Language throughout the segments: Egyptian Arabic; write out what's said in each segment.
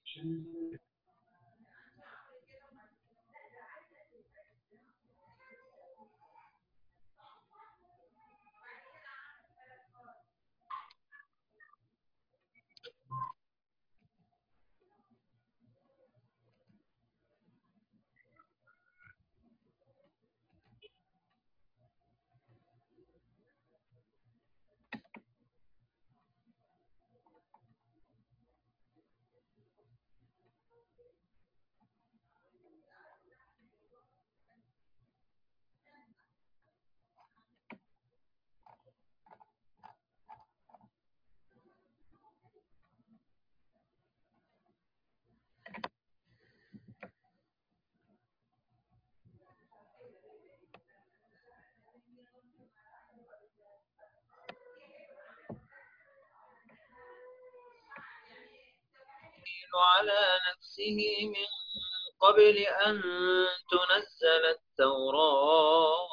على نفسه من قبل أن تنزل التوراة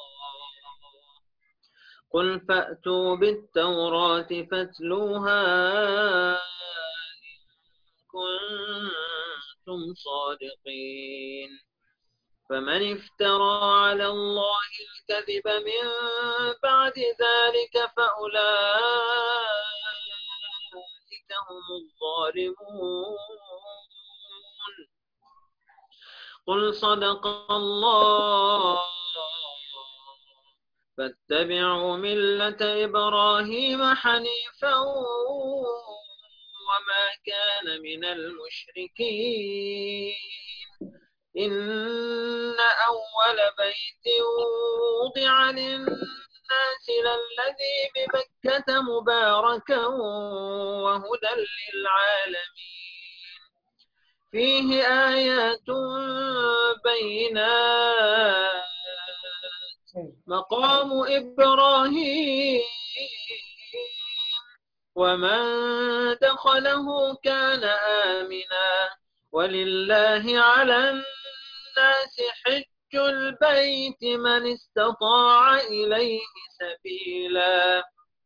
قل فأتوا بالتوراة فاتلوها إن كنتم صادقين فمن افترى على الله الكذب من بعد ذلك فأولئك هم الظالمون قل صدق الله فاتبعوا ملة إبراهيم حنيفا وما كان من المشركين إن أول بيت وضع للناس للذي بمكة مباركا وهدى للعالمين فيه آيات بينات مقام إبراهيم ومن دخله كان آمنا ولله على الناس حج البيت من استطاع إليه سبيلا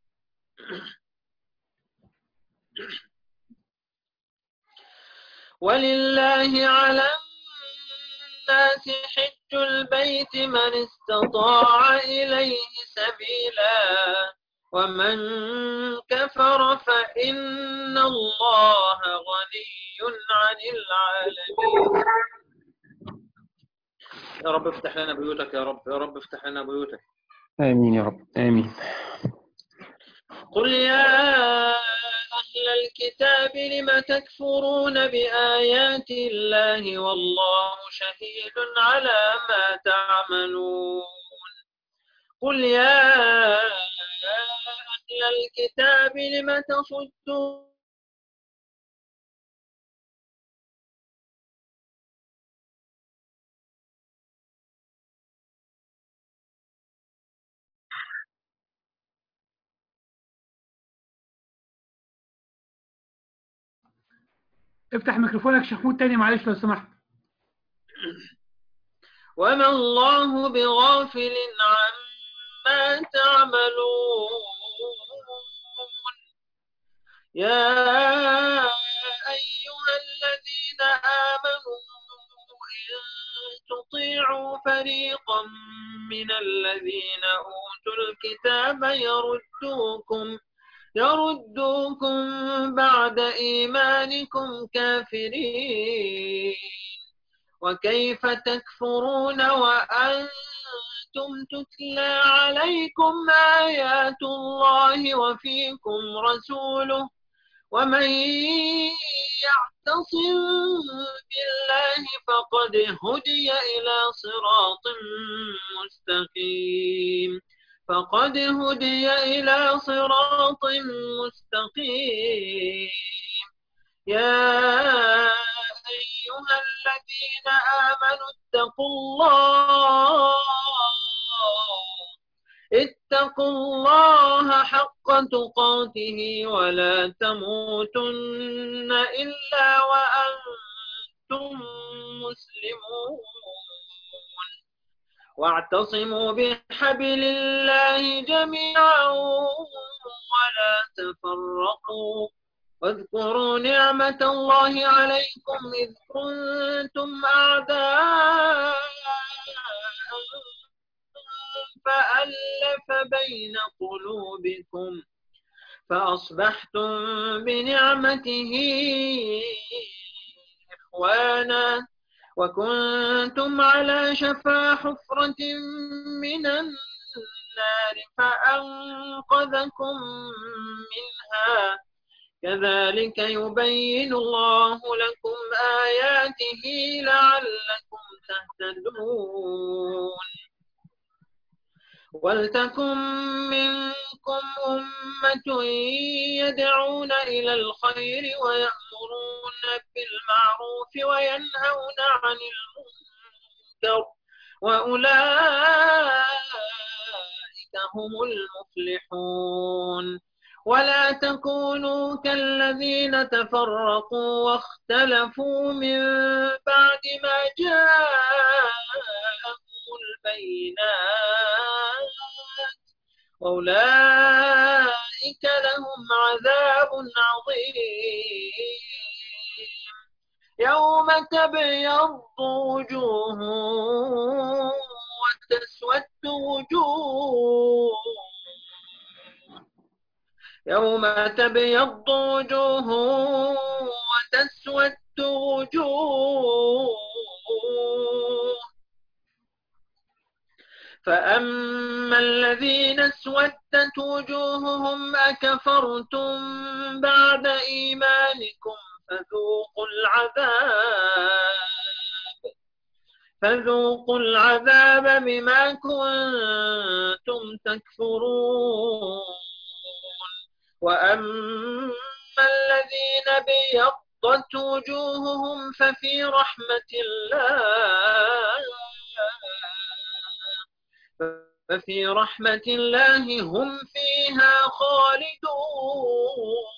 ولله على الناس حج البيت من استطاع إليه سبيلا ومن كفر فإن الله غني عن العالمين يا رب افتح لنا بيوتك يا رب يا رب افتح لنا بيوتك آمين يا رب آمين قل يا أهل الكتاب لم تكفرون بآيات الله والله شهيد على ما تعملون قل يا أهل الكتاب لم تصدون افتح ميكروفونك شيخ محمود تاني معلش لو سمحت وما الله بغافل عما تعملون يا أيها الذين آمنوا إن تطيعوا فريقا من الذين أوتوا الكتاب يردوكم يردوكم بعد إيمانكم كافرين وكيف تكفرون وأنتم تتلى عليكم آيات الله وفيكم رسوله ومن يعتصم بالله فقد هدي إلى صراط مستقيم فقد هدي إلى صراط مستقيم يا أيها الذين آمنوا اتقوا الله اتقوا الله حق تقاته ولا تموتن إلا وأنتم مسلمون واعتصموا بحبل الله جميعا ولا تفرقوا واذكروا نعمة الله عليكم إذ كنتم أعداء فألف بين قلوبكم فأصبحتم بنعمته إخوانا وكنتم على شفا حفرة من النار فأنقذكم منها كذلك يبين الله لكم آياته لعلكم تهتدون ولتكن منكم أمة يدعون إلى الخير ويأمرون بالمعروف وينهون عن المنكر وأولئك هم المفلحون ولا تكونوا كالذين تفرقوا واختلفوا من بعد ما جاءهم البينات وأولئك لهم عذاب عظيم يوم تبيض وجوه وتسود وجوه يوم تبيض وجوه وتسود وجوه فأما الذين اسودت وجوههم أكفرتم بعد إيمانكم فذوقوا العذاب فذوقوا العذاب بما كنتم تكفرون وأما الذين بيضت وجوههم ففي رحمة الله ففي رحمة الله هم فيها خالدون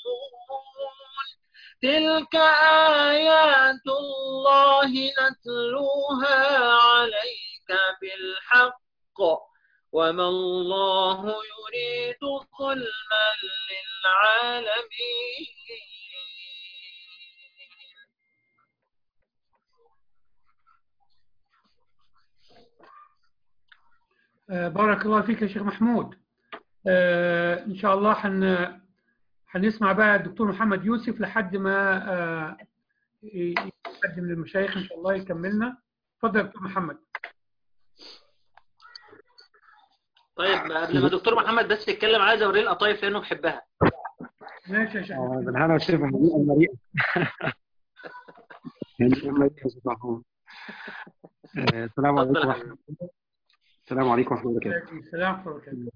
تلك آيات الله نتلوها عليك بالحق وما الله يريد ظلما للعالمين آه، بارك الله فيك يا شيخ محمود آه، ان شاء الله حن هنسمع بقى الدكتور محمد يوسف لحد ما آه، ي- حد من المشايخ ان شاء الله يكملنا اتفضل يا دكتور محمد طيب قبل ما الدكتور محمد بس يتكلم عايز اوريه القطايف لانه بحبها ماشي يا شيخ آه، محمد. بالهنا والشفا هنيئا مريئا هنيئا مريئا سبحان آه، السلام اتفضل عليكم يا ورحمة السلام عليكم ورحمة الله وبركاته عليكم السلام ورحمة الله وبركاته.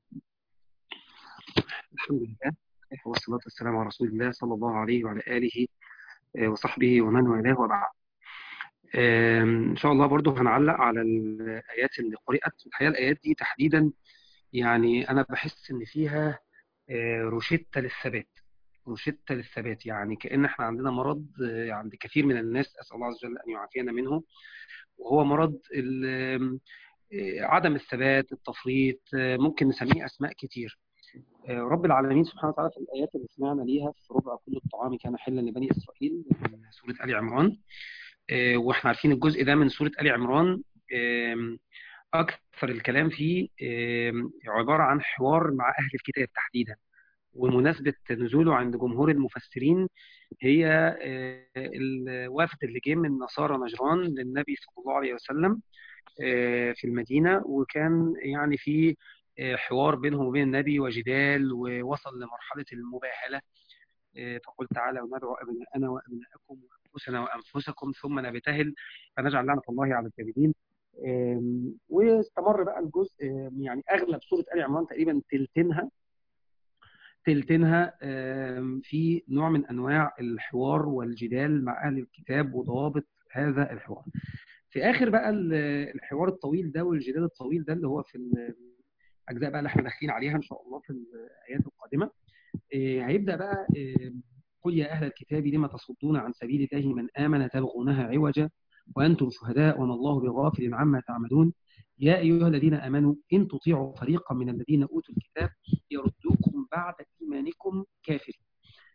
الحمد لله والصلاة والسلام على رسول الله صلى الله عليه وعلى آله آه، وصحبه ومن والاه وبعد آم، إن شاء الله برضو هنعلق على الآيات اللي قرأت الحقيقة الآيات دي تحديدا يعني أنا بحس إن فيها آه، روشتة للثبات روشتة للثبات يعني كأن إحنا عندنا مرض آه، عند كثير من الناس أسأل الله عز وجل أن يعافينا منه وهو مرض ال- آه، عدم الثبات التفريط آه، ممكن نسميه أسماء كتير آه، رب العالمين سبحانه وتعالى في الآيات اللي سمعنا ليها في ربع كل الطعام كان حلا لبني إسرائيل من سورة آل عمران آه، واحنا عارفين الجزء ده من سورة آل عمران آم، أكثر الكلام فيه آم، عبارة عن حوار مع أهل الكتاب تحديدا ومناسبة نزوله عند جمهور المفسرين هي آه، الوفد اللي جه من نصارى نجران للنبي صلى الله عليه وسلم آه، في المدينة وكان يعني في آه، حوار بينهم وبين النبي وجدال ووصل لمرحلة المباهلة آه، فقل تعالى وندعو أبناءنا وأبناءكم وأنفسنا وأنفسكم ثم نبتهل فنجعل لعنة الله على الكاذبين آم، واستمر بقى الجزء آم، يعني أغلب سورة آل عمران تقريبا تلتينها تلتينها آم، في نوع من أنواع الحوار والجدال مع أهل الكتاب وضوابط هذا الحوار في آخر بقى ال- الحوار الطويل ده والجدال الطويل ده اللي هو في الأجزاء بقى اللي احنا داخلين عليها إن شاء الله في الآيات القادمة آه، هيبدأ بقى آه، قل يا أهل الكتاب لم تصدون عن سبيل الله من آمن تبغونها عوجا وأنتم شهداء وما الله بغافل عما تعملون يا أيها الذين آمنوا إن تطيعوا فريقا من الذين أوتوا الكتاب يردوكم بعد إيمانكم كافرين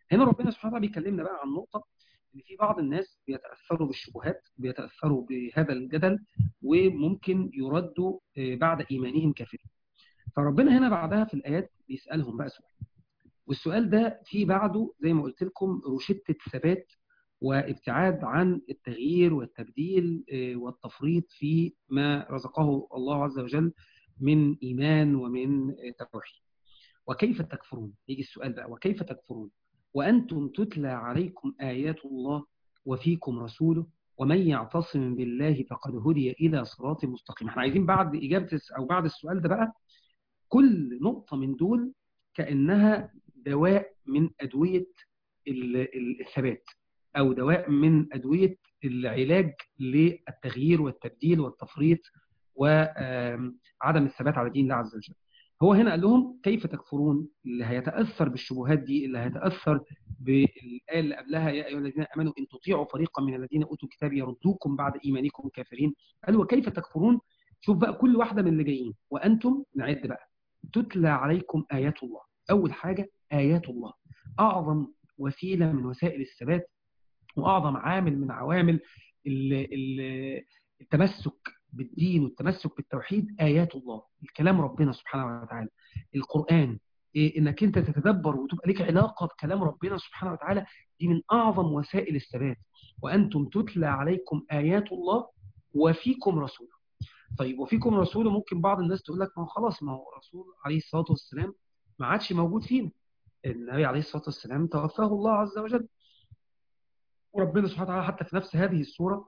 هنا ربنا سبحانه وتعالى بيكلمنا بقى عن نقطه ان في بعض الناس بيتاثروا بالشبهات بيتاثروا بهذا الجدل وممكن يردوا بعد ايمانهم كافرين فربنا هنا بعدها في الايات بيسالهم بقى سؤال والسؤال ده في بعده زي ما قلت لكم روشته ثبات وابتعاد عن التغيير والتبديل والتفريط في ما رزقه الله عز وجل من ايمان ومن توحيد وكيف تكفرون يجي السؤال بقى وكيف تكفرون وأنتم تتلى عليكم آيات الله وفيكم رسوله ومن يعتصم بالله فقد هدي إلى صراط مستقيم احنا عايزين بعد إجابة أو بعد السؤال ده بقى كل نقطة من دول كأنها دواء من أدوية الثبات أو دواء من أدوية العلاج للتغيير والتبديل والتفريط وعدم الثبات على دين الله عز وجل هو هنا قال لهم كيف تكفرون اللي هيتاثر بالشبهات دي اللي هيتاثر بالايه اللي قبلها يا ايها الذين امنوا ان تطيعوا فريقا من الذين اوتوا الكتاب يردوكم بعد ايمانكم كافرين قال وكيف تكفرون شوف بقى كل واحده من اللي جايين وانتم نعد بقى تتلى عليكم ايات الله اول حاجه ايات الله اعظم وسيله من وسائل الثبات واعظم عامل من عوامل التمسك بالدين والتمسك بالتوحيد آيات الله الكلام ربنا سبحانه وتعالى القرآن إيه إنك أنت تتدبر وتبقى لك علاقة بكلام ربنا سبحانه وتعالى دي من أعظم وسائل الثبات وأنتم تتلى عليكم آيات الله وفيكم رسوله طيب وفيكم رسوله ممكن بعض الناس تقول لك ما هو خلاص ما هو رسول عليه الصلاة والسلام ما عادش موجود فينا النبي عليه الصلاة والسلام توفاه الله عز وجل وربنا سبحانه وتعالى حتى في نفس هذه السورة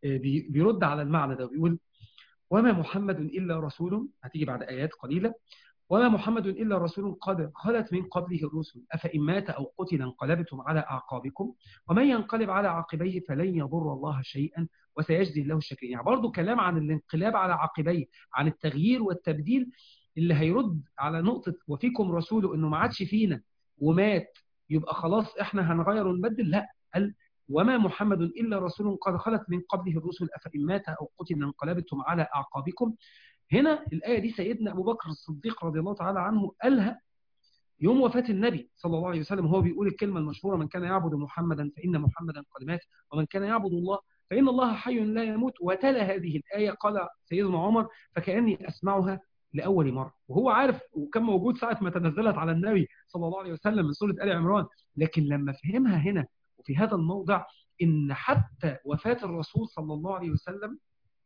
بيرد على المعنى ده وبيقول وما محمد إلا رسول هتيجي بعد آيات قليلة وما محمد إلا رسول قد خلت من قبله الرسل أفإن مات أو قتل انقلبتم على أعقابكم ومن ينقلب على عقبيه فلن يضر الله شيئا وسيجزي الله الشاكرين يعني برضه كلام عن الانقلاب على عقبيه عن التغيير والتبديل اللي هيرد على نقطة وفيكم رسول إنه ما عادش فينا ومات يبقى خلاص إحنا هنغير ونبدل لا قال وما محمد إلا رسول قد خلت من قبله الرسل أفإن مات أو قتل انقلبتم على أعقابكم هنا الآية دي سيدنا أبو بكر الصديق رضي الله تعالى عنه قالها يوم وفاة النبي صلى الله عليه وسلم هو بيقول الكلمة المشهورة من كان يعبد محمدا فإن محمدا قد مات ومن كان يعبد الله فإن الله حي لا يموت وتلا هذه الآية قال سيدنا عمر فكأني أسمعها لأول مرة وهو عارف وكان موجود ساعة ما تنزلت على النبي صلى الله عليه وسلم من سورة آل عمران لكن لما فهمها هنا وفي هذا الموضع إن حتى وفاة الرسول صلى الله عليه وسلم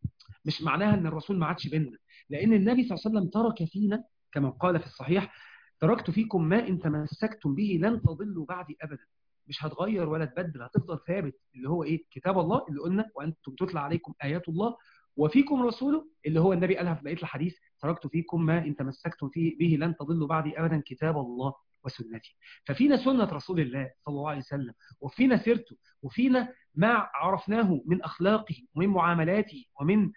مش معناها ان الرسول ما عادش بيننا لان النبي صلى الله عليه وسلم ترك فينا كما قال في الصحيح تركت فيكم ما ان تمسكتم به لن تضلوا بعدي ابدا مش هتغير ولا تبدل هتفضل ثابت اللي هو ايه كتاب الله اللي قلنا وانتم تتلى عليكم ايات الله وفيكم رسوله اللي هو النبي قالها في بقيه الحديث تركت فيكم ما ان تمسكتم فيه به لن تضلوا بعدي ابدا كتاب الله وسنتي ففينا سنة رسول الله صلى الله عليه وسلم وفينا سيرته وفينا ما عرفناه من أخلاقه ومن معاملاته ومن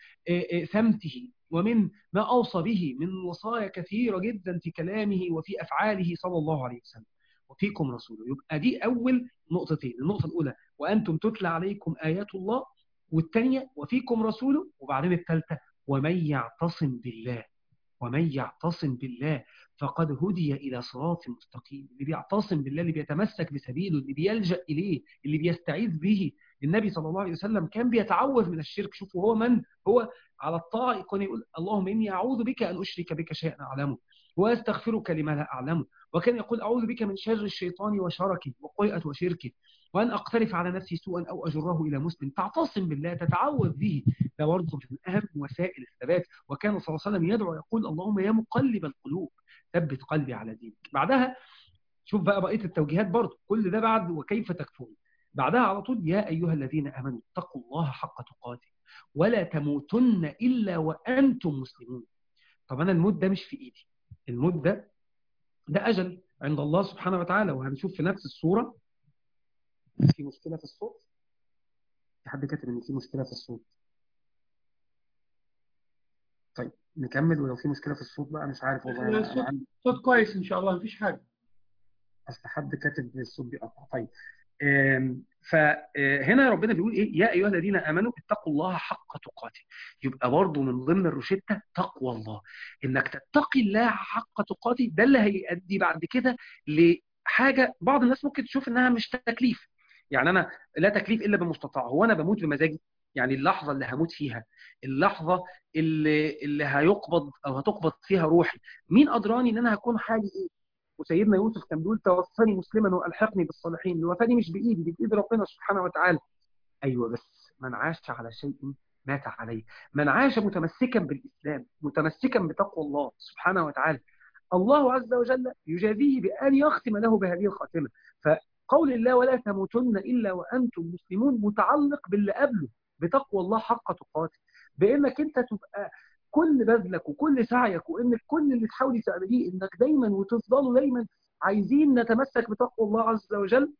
سمته ومن ما أوصى به من وصايا كثيرة جدا في كلامه وفي أفعاله صلى الله عليه وسلم وفيكم رسوله يبقى دي أول نقطتين النقطة الأولى وأنتم تتلى عليكم آيات الله والثانية وفيكم رسوله وبعدين الثالثة ومن يعتصم بالله ومن يعتصم بالله فقد هدي إلى صراط مستقيم اللي بيعتصم بالله اللي بيتمسك بسبيله اللي بيلجأ إليه اللي بيستعيذ به النبي صلى الله عليه وسلم كان بيتعوذ من الشرك شوفوا هو من هو على الطاعة يكون يقول اللهم إني أعوذ بك أن أشرك بك شيئا أعلمه وأستغفرك لما لا أعلمه وكان يقول أعوذ بك من شر الشيطان وشركه وقيئة وشركه وأن أقترف على نفسي سوءا أو أجره إلى مسلم تعتصم بالله تتعوذ به ده برضه من أهم وسائل الثبات وكان صلى الله عليه وسلم يدعو يقول اللهم يا مقلب القلوب ثبت قلبي على دينك بعدها شوف بقى بقيه التوجيهات برضه كل ده بعد وكيف تكفرون بعدها على طول يا ايها الذين امنوا اتقوا الله حق تقاته ولا تموتن الا وانتم مسلمون طب انا الموت ده مش في ايدي الموت ده ده اجل عند الله سبحانه وتعالى وهنشوف في نفس الصوره في مشكله في الصوت في حد كاتب ان في مشكله في الصوت طيب نكمل ولو في مشكله في الصوت بقى مش عارف والله الصوت عندي... صوت كويس ان شاء الله مفيش حاجه اصل حد كاتب الصوت بيقطع طيب فهنا ربنا بيقول ايه يا ايها الذين امنوا اتقوا الله حق تقاته يبقى برضه من ضمن الروشته تقوى الله انك تتقي الله حق تقاته ده اللي هيؤدي بعد كده حاجه بعض الناس ممكن تشوف انها مش تكليف يعني انا لا تكليف الا بالمستطاع هو انا بموت بمزاجي يعني اللحظه اللي هموت فيها اللحظه اللي اللي هيقبض او هتقبض فيها روحي مين ادراني ان انا هكون حالي ايه وسيدنا يوسف كان بيقول توفني مسلما والحقني بالصالحين الوفاه دي مش بايدي دي بايد ربنا سبحانه وتعالى ايوه بس من عاش على شيء مات عليه من عاش متمسكا بالاسلام متمسكا بتقوى الله سبحانه وتعالى الله عز وجل يجازيه بان يختم له بهذه الخاتمه فقول الله ولا تموتن الا وانتم مسلمون متعلق باللي قبله بتقوى الله حق تقاته بانك انت تبقى كل بذلك وكل سعيك وانك كل اللي تحاولي تعمليه انك دايما وتفضلوا دايما عايزين نتمسك بتقوى الله عز وجل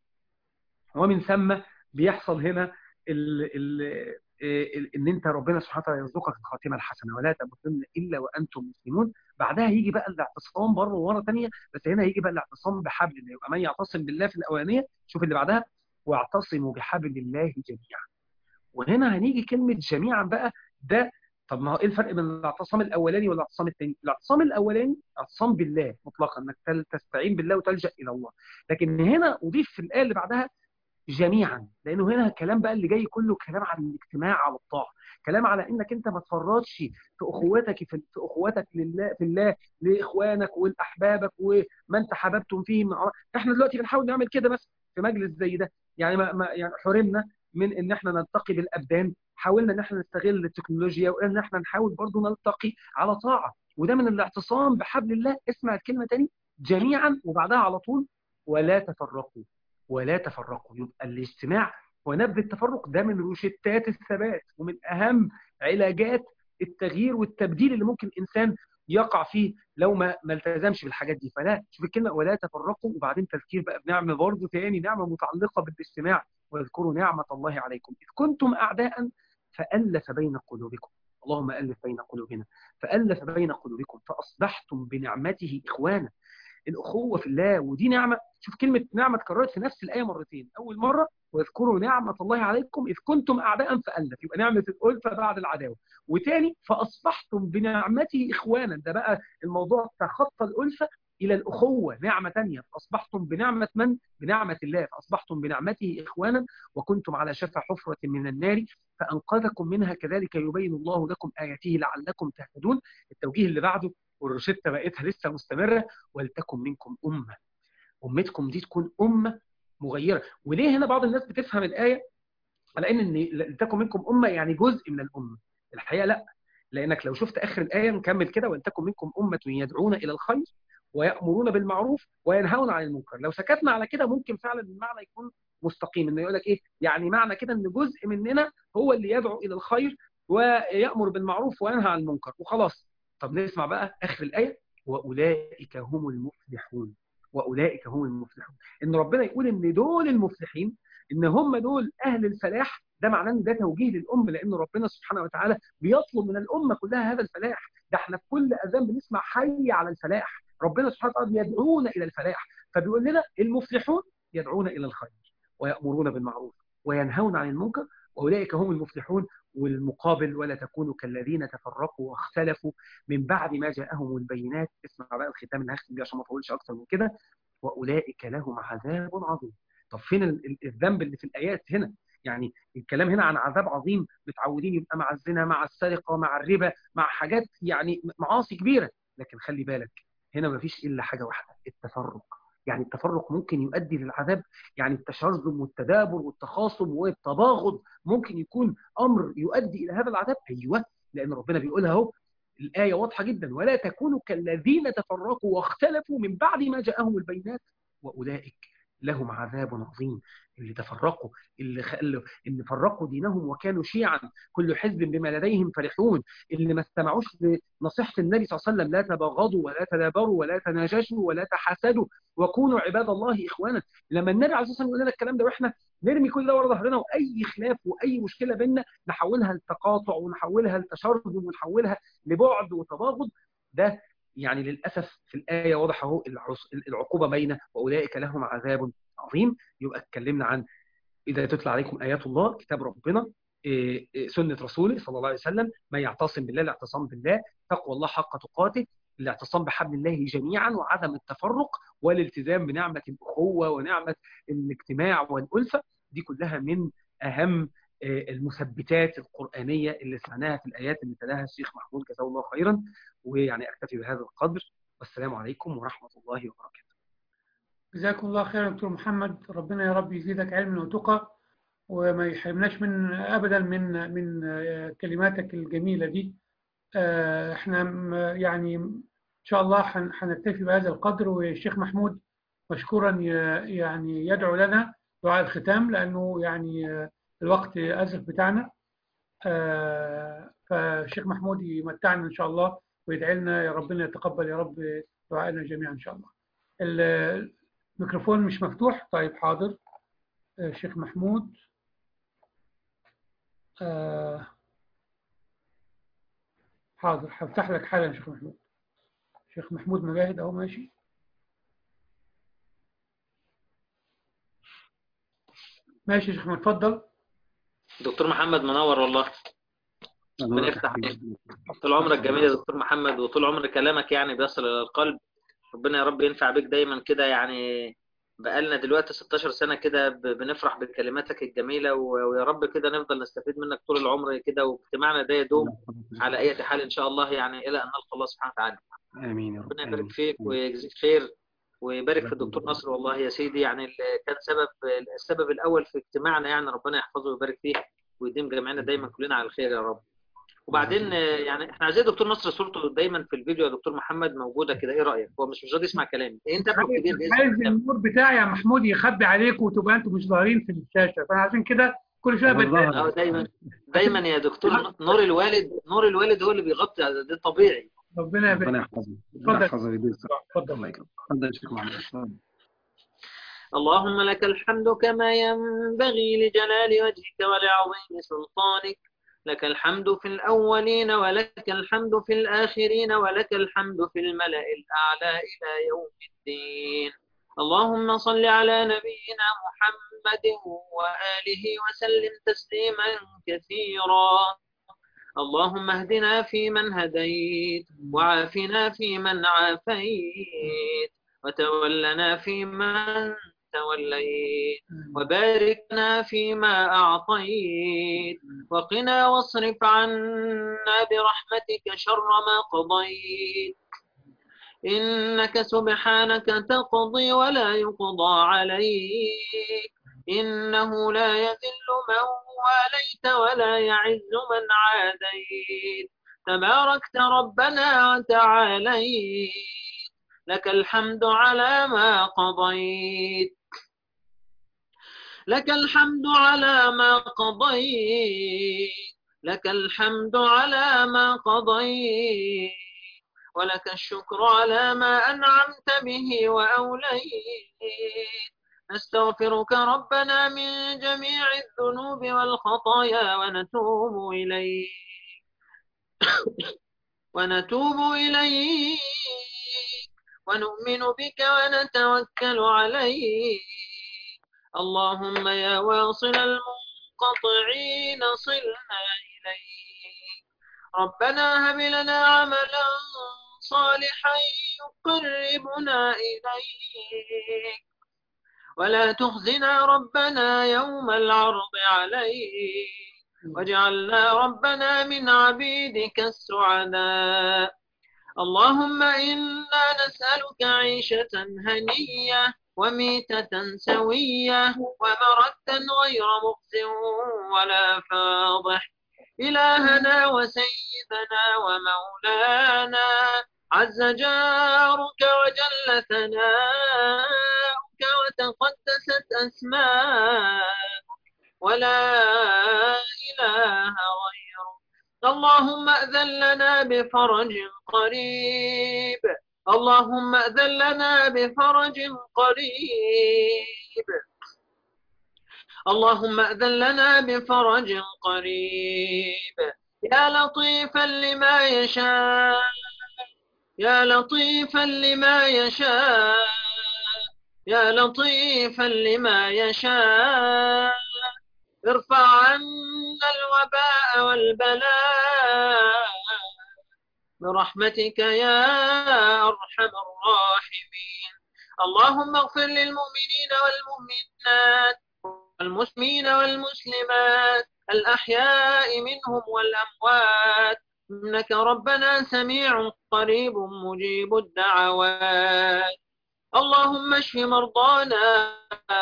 ومن ثم بيحصل هنا ال ال ان انت ربنا سبحانه وتعالى يرزقك الخاتمه الحسنه ولا تموتن الا وانتم مسلمون بعدها يجي بقى الاعتصام بره ومره ثانيه بس هنا يجي بقى الاعتصام بحبل الله يبقى من يعتصم بالله في الاولانيه شوف اللي بعدها واعتصموا بحبل الله جميعا وهنا هنيجي كلمه جميعا بقى ده طب ما هو ايه الفرق بين الاعتصام الاولاني والاعتصام الثاني؟ الاعتصام الاولاني اعتصام بالله مطلقا انك تستعين بالله وتلجا الى الله لكن هنا اضيف في الايه اللي بعدها جميعا لانه هنا الكلام بقى اللي جاي كله كلام عن الاجتماع على الطاعه كلام على انك انت ما تفرطش في اخواتك في, في اخواتك لله في الله لاخوانك ولاحبابك ومن تحاببتم فيه من احنا دلوقتي بنحاول نعمل كده بس في مجلس زي ده يعني ما, ما يعني حرمنا من ان احنا نلتقي بالابدان حاولنا ان احنا نستغل التكنولوجيا وان احنا نحاول برضو نلتقي على طاعه وده من الاعتصام بحبل الله اسمع الكلمه تاني جميعا وبعدها على طول ولا تفرقوا ولا تفرقوا يبقى الاجتماع ونبذ التفرق ده من روشتات الثبات ومن اهم علاجات التغيير والتبديل اللي ممكن الانسان يقع فيه لو ما ما التزمش بالحاجات دي فلا شوف الكلمه ولا تفرقوا وبعدين تذكير بقى بنعمه برضه تاني نعمه متعلقه بالاجتماع واذكروا نعمه الله عليكم اذ كنتم اعداء فالف بين قلوبكم اللهم الف بين قلوبنا فالف بين قلوبكم فاصبحتم بنعمته اخوانا الاخوه في الله ودي نعمه شوف كلمه نعمه اتكررت في نفس الايه مرتين اول مره واذكروا نعمه الله عليكم اذ كنتم اعداء فالف يبقى نعمه الالفه بعد العداوه وتاني فاصبحتم بنعمته اخوانا ده بقى الموضوع تخطى الالفه الى الاخوه نعمه ثانيه فاصبحتم بنعمه من بنعمه الله فاصبحتم بنعمته اخوانا وكنتم على شفا حفره من النار فانقذكم منها كذلك يبين الله لكم اياته لعلكم تهتدون التوجيه اللي بعده والروشته بقيتها لسه مستمره ولتكن منكم امه امتكم دي تكون امه مغيره وليه هنا بعض الناس بتفهم الايه على ان ان لتكن منكم امه يعني جزء من الامه الحقيقه لا لانك لو شفت اخر الايه نكمل كده ولتكن منكم امه يدعون الى الخير ويامرون بالمعروف وينهون عن المنكر لو سكتنا على كده ممكن فعلا المعنى يكون مستقيم انه يقول لك ايه يعني معنى كده ان جزء مننا هو اللي يدعو الى الخير ويامر بالمعروف وينهى عن المنكر وخلاص طب نسمع بقى اخر الايه واولئك هم المفلحون واولئك هم المفلحون ان ربنا يقول ان دول المفلحين ان هم دول اهل الفلاح ده معناه ان ده توجيه للامه لان ربنا سبحانه وتعالى بيطلب من الامه كلها هذا الفلاح ده احنا في كل اذان بنسمع حي على الفلاح ربنا سبحانه وتعالى يدعونا الى الفلاح فبيقول لنا المفلحون يدعون الى الخير ويامرون بالمعروف وينهون عن المنكر واولئك هم المفلحون والمقابل ولا تكونوا كالذين تفرقوا واختلفوا من بعد ما جاءهم البينات اسمع بقى الختام اللي هختم بيه عشان ما اطولش اكتر من كده واولئك لهم عذاب عظيم طب فين الذنب اللي في الايات هنا يعني الكلام هنا عن عذاب عظيم متعودين يبقى مع الزنا مع السرقه مع الربا مع حاجات يعني معاصي كبيره لكن خلي بالك هنا ما فيش الا حاجه واحده التفرق يعني التفرق ممكن يؤدي للعذاب يعني التشرذم والتدابر والتخاصم والتباغض ممكن يكون امر يؤدي الى هذا العذاب ايوه لان ربنا بيقولها اهو الايه واضحه جدا ولا تكونوا كالذين تفرقوا واختلفوا من بعد ما جاءهم البينات واولئك لهم عذاب عظيم اللي تفرقوا اللي خلوا اللي فرقوا دينهم وكانوا شيعا كل حزب بما لديهم فرحون اللي ما استمعوش لنصيحه النبي صلى الله عليه وسلم لا تباغضوا ولا تدابروا ولا تناجشوا ولا تحاسدوا وكونوا عباد الله اخوانا لما النبي عليه الصلاه والسلام يقول لنا الكلام ده واحنا نرمي كل ده ورا ظهرنا واي خلاف واي مشكله بيننا نحولها لتقاطع ونحولها لتشرذم ونحولها لبعد وتباغض ده يعني للاسف في الايه واضح اهو العقوبه بين واولئك لهم عذاب عظيم يبقى اتكلمنا عن اذا تتلى عليكم ايات الله كتاب ربنا سنه رسوله صلى الله عليه وسلم ما يعتصم بالله الاعتصام بالله تقوى الله حق تقاته الاعتصام بحبل الله جميعا وعدم التفرق والالتزام بنعمة الأخوة ونعمة الاجتماع والألفة دي كلها من أهم المثبتات القرآنية اللي سمعناها في الآيات اللي تلاها الشيخ محمود جزاه الله خيرا ويعني أكتفي بهذا القدر والسلام عليكم ورحمة الله وبركاته جزاكم الله خيرا دكتور محمد ربنا يا رب يزيدك علما وتقى وما يحرمناش من ابدا من من كلماتك الجميله دي احنا يعني ان شاء الله هنكتفي بهذا القدر والشيخ محمود مشكورا يعني يدعو لنا دعاء الختام لانه يعني الوقت ازف بتاعنا فالشيخ محمود يمتعنا ان شاء الله ويدعي لنا يا ربنا يتقبل يا رب دعائنا جميعا ان شاء الله الميكروفون مش مفتوح طيب حاضر الشيخ محمود آه حاضر هفتح لك حالا يا شيخ محمود شيخ محمود مجاهد اهو ماشي ماشي يا شيخ محمود اتفضل دكتور محمد منور والله ربنا يفتح طول عمرك جميل يا دكتور محمد وطول عمر كلامك يعني بيصل الى القلب ربنا يا رب ينفع بك دايما كده يعني بقالنا دلوقتي 16 سنة كده بنفرح بكلماتك الجميلة ويا رب كده نفضل نستفيد منك طول العمر كده واجتماعنا ده يدوم على أي حال إن شاء الله يعني إلى أن نلقى الله سبحانه وتعالى. آمين يا رب. ربنا يبارك فيك ويجزيك خير ويبارك في الدكتور نصر والله يا سيدي يعني اللي كان سبب السبب الأول في اجتماعنا يعني ربنا يحفظه ويبارك فيه ويديم جميعنا دايما كلنا على الخير يا رب. وبعدين يعني احنا عايزين دكتور نصر صورته دايما في الفيديو يا دكتور محمد موجوده كده ايه رايك هو مش مش راضي يسمع كلامي إيه انت ابنك كبير عايز النور بتاعي يا محمود يخبي عليك وتبقى انتوا مش ظاهرين في الشاشه فانا عشان كده كل شويه بدل اه دايما دايما يا دكتور نور الوالد نور الوالد هو اللي بيغطي ده طبيعي ربنا يبارك ربنا يحفظه ربنا يحفظه ويديه اتفضل الله يكرمك اتفضل يا شيخ محمد اللهم لك الحمد كما ينبغي لجلال وجهك ولعظيم سلطانك لك الحمد في الأولين ولك الحمد في الآخرين ولك الحمد في الملأ الأعلى إلى يوم الدين اللهم صل على نبينا محمد وآله وسلم تسليما كثيرا اللهم اهدنا فيمن هديت وعافنا فيمن عافيت وتولنا فيمن توليت وبارك لنا فيما أعطيت وقنا واصرف عنا برحمتك شر ما قضيت إنك سبحانك تقضي ولا يقضى عليك إنه لا يذل من واليت ولا يعز من عاديت تباركت ربنا وتعاليت لك الحمد على ما قضيت لك الحمد على ما قضيت لك الحمد على ما قضيت ولك الشكر على ما أنعمت به وأوليت نستغفرك ربنا من جميع الذنوب والخطايا ونتوب إليك ونتوب إليك ونؤمن بك ونتوكل عليك اللهم يا واصل المنقطعين صلنا إليك ربنا هب لنا عملا صالحا يقربنا إليك ولا تخزنا ربنا يوم العرض عليك واجعلنا ربنا من عبيدك السعداء اللهم إنا نسألك عيشة هنية وميتة سوية ومردا غير مخز ولا فاضح إلهنا وسيدنا ومولانا عز جارك وجل ثناؤك وتقدست أسماءك ولا إله غيرك اللهم أذن لنا بفرج قريب اللهم أذن لنا بفرج قريب اللهم أذن لنا بفرج قريب يا لطيفا لما يشاء يا لطيفا لما يشاء يا لطيفا لما يشاء ارفع عنا الوباء والبلاء برحمتك يا أرحم الراحمين اللهم اغفر للمؤمنين والمؤمنات والمسلمين والمسلمات الأحياء منهم والأموات إنك ربنا سميع قريب مجيب الدعوات اللهم اشف مرضانا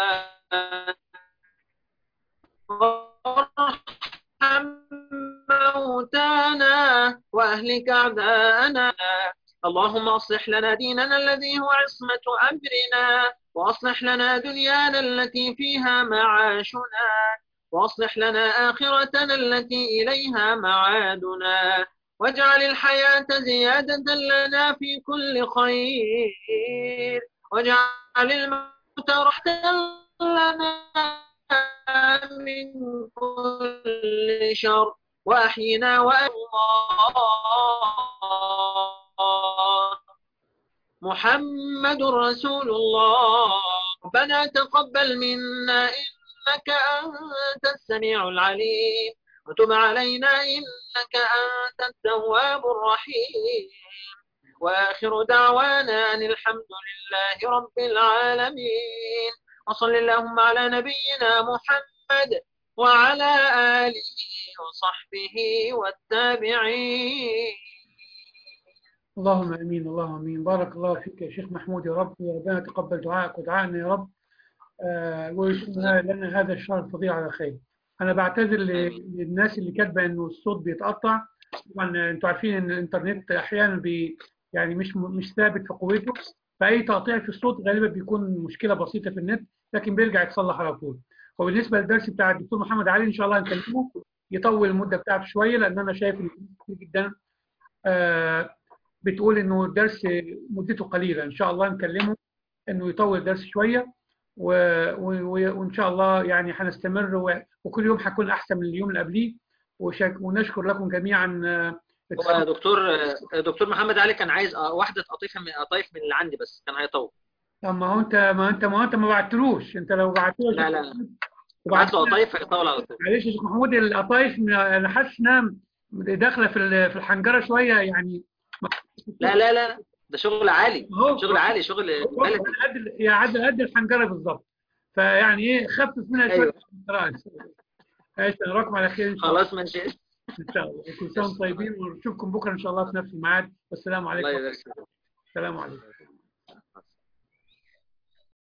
وارحم موتانا وأهلك أعداءنا اللهم أصلح لنا ديننا الذي هو عصمة أمرنا وأصلح لنا دنيانا التي فيها معاشنا وأصلح لنا آخرتنا التي إليها معادنا واجعل الحياة زيادة لنا في كل خير واجعل الموت رحمة لنا من كل شر وأحينا الله محمد رسول الله ربنا تقبل منا إنك أنت السميع العليم وتب علينا إنك أنت التواب الرحيم وآخر دعوانا أن الحمد لله رب العالمين وصل اللهم على نبينا محمد وعلى آله وصحبه والتابعين اللهم امين اللهم امين بارك الله فيك يا شيخ محمود يا رب يا ربنا تقبل دعائك ودعائنا يا رب آه ويتم لنا هذا الشهر الفضيل على خير انا بعتذر للناس اللي كاتبه انه الصوت بيتقطع طبعا انتوا عارفين ان الانترنت احيانا بي يعني مش مش ثابت في قوته فاي تقطيع في الصوت غالبا بيكون مشكله بسيطه في النت لكن بيرجع يتصلح على طول وبالنسبه للدرس بتاع الدكتور محمد علي ان شاء الله هنكلمه يطول المده بتاعته شويه لان انا شايف ان كتير جدا آه بتقول انه الدرس مدته قليله ان شاء الله نكلمه انه يطول الدرس شويه و... و... وان شاء الله يعني هنستمر و... وكل يوم هيكون احسن من اليوم اللي قبليه وشك... ونشكر لكم جميعا هو دكتور دكتور محمد علي كان عايز واحده قطيفه من قطايف من اللي عندي بس كان هيطول طب ما هو انت ما انت ما انت ما بعتلوش انت لو بعتلوش لا لا لا بعت له قطايف هيطول على طول معلش يا شيخ محمود القطايف انا حاسس انها داخله في في الحنجره شويه يعني لا لا لا ده شغل عالي شغل عالي شغل بلدي يا عدل قد الحنجره بالظبط فيعني ايه خفف منها شويه ايوه نراكم على خير ان شاء الله خلاص ماشي ان شاء الله كل سنه طيبين ونشوفكم بكره ان شاء الله في نفس الميعاد والسلام عليكم الله يبارك السلام عليكم